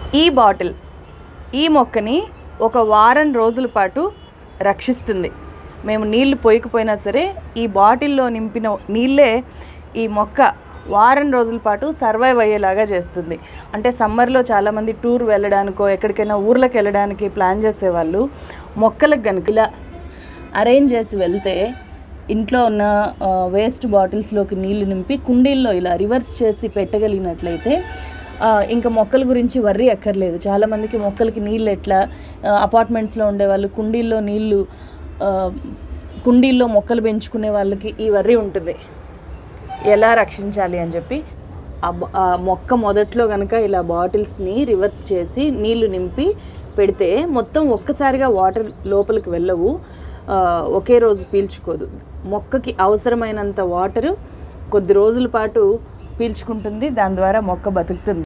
ఈ బాటిల్ ఈ మొక్కని ఒక వారం రోజుల పాటు రక్షిస్తుంది మేము నీళ్లు పోయకపోయినా సరే ఈ బాటిల్లో నింపిన నీళ్ళే ఈ మొక్క వారం రోజుల పాటు సర్వైవ్ అయ్యేలాగా చేస్తుంది అంటే సమ్మర్లో చాలామంది టూర్ వెళ్ళడానికో ఎక్కడికైనా ఊర్లకు వెళ్ళడానికి ప్లాన్ చేసేవాళ్ళు మొక్కలకు కనుక ఇలా అరేంజ్ చేసి వెళ్తే ఇంట్లో ఉన్న వేస్ట్ బాటిల్స్లోకి నీళ్లు నింపి కుండీల్లో ఇలా రివర్స్ చేసి పెట్టగలిగినట్లయితే ఆ, ఇంకా మొక్కల గురించి వర్రీ అక్కర్లేదు చాలామందికి మొక్కలకి నీళ్ళు ఎట్లా అపార్ట్మెంట్స్లో ఉండేవాళ్ళు కుండీల్లో నీళ్ళు ఆ, కుండీల్లో మొక్కలు పెంచుకునే వాళ్ళకి ఈ వర్రీ ఉంటుంది ఎలా రక్షించాలి అని చెప్పి ఆ బ- ఆ మొక్క మొదట్లో కనుక ఇలా బాటిల్స్ని రివర్స్ చేసి నీళ్లు నింపి పెడితే మొత్తం ఒక్కసారిగా వాటర్ లోపలికి వెళ్ళవు ఆ, ఒకే రోజు పీల్చుకోదు మొక్కకి అవసరమైనంత వాటరు కొద్ది రోజుల పాటు పీల్చుకుంటుంది దాని ద్వారా మొక్క బతుకుతుంది